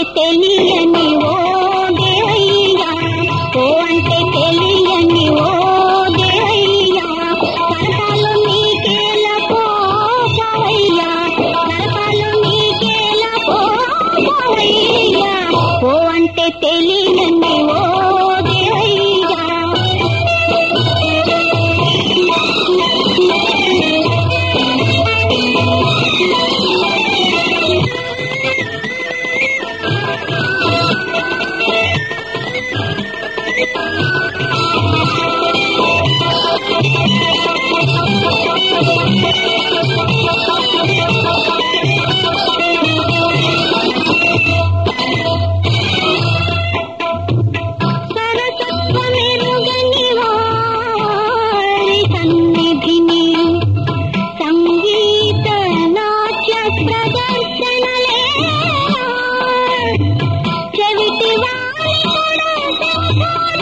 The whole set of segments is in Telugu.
తెలియని ఓ దేవయ్యా ఓ అంటే తెలియని ఓ దేవయ్యా సరసాలు నీకేల పోవయ్యా సరసాలు నీకేల పోవయ్యా ఓ అంటే తెలియని ఓ దేవయ్యా సరసత్వమెరుగని వారి సన్నిధిని సంగీత నాట్య ప్రదర్శనలే చెవిటి వారి కూడా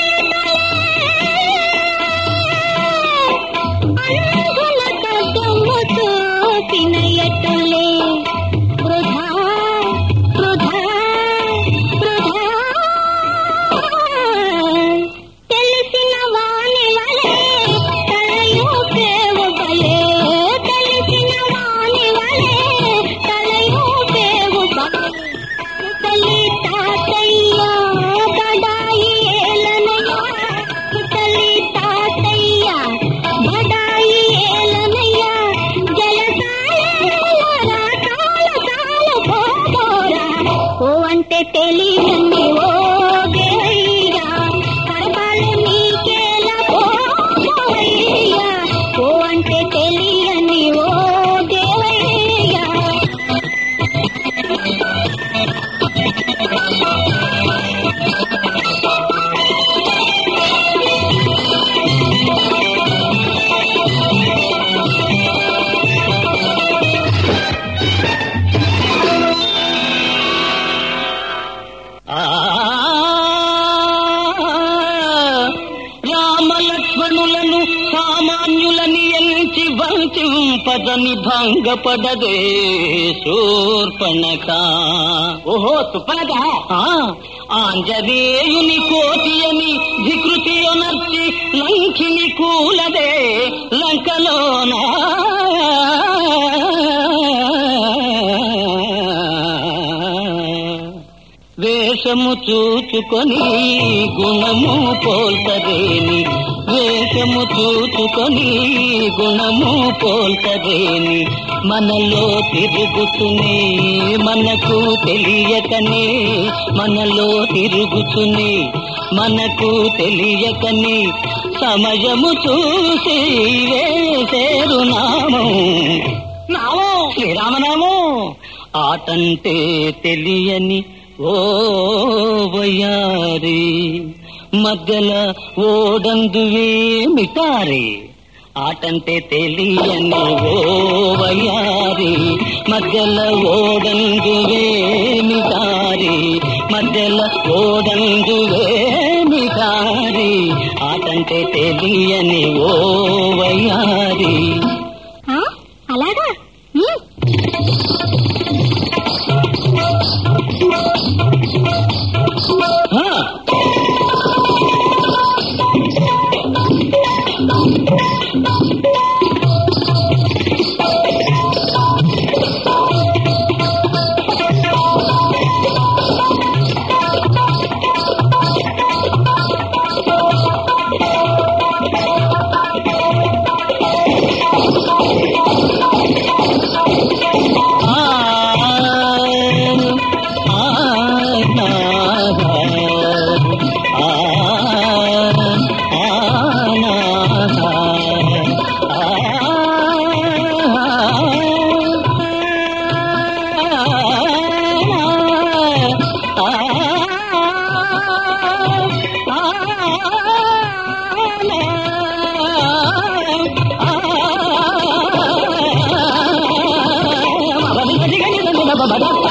అంధుల కదము తోసిన ఎటులే వృధా వృధా వృధా తెలిసిన వాణి వలే తలయు పేవు బలే తెలిసిన వాణి వలే తలయు పేవు బలే ముసలి తాతయ్య బడాయి ఏలనయ్య ముసలి తాతయ్య బడాయి ఏలనయ్య జలసాల కాల కాల పోరా ఓ అంటే తెలియని ఓ దేవయ్యా కరపాలు నీకేలా పోవయ్యా ఓ అంటే తెలియని ఓ దేవయ్యా ఆ రామలక్ష్మణులను సామాన్యులని ఎంచి వంచింపదని భంగపడదే శూర్పణక ఓహో సుప్పనక ఆంజనేయుని కోటి అని ధికృతి అనర్చి లంకిని కూలదే లంకలోనా వేషము చూచుకొని గుణము పోల్తరేని వేషము చూచుకొని గుణము పోల్తరేని మనలో తిరుగుతునే మనకు తెలియకనే మనలో తిరుగుతునే మనకు తెలియకనే సమయము చూసి వేసేరు నామం నామో శ్రీరామనామో ఆటంటే తెలియని ఓ వయారి మధ్యల ఓడందువే మిటారి ఆటంటే తెలియని ఓ వయారి మధ్యల ఓడందువే మిటారి మధ్యల ఓడందువే మిటారి ఆటంటే తెలియని ఓ వయారి ఆ, అలాగా ఉమ్. ఆ ఆ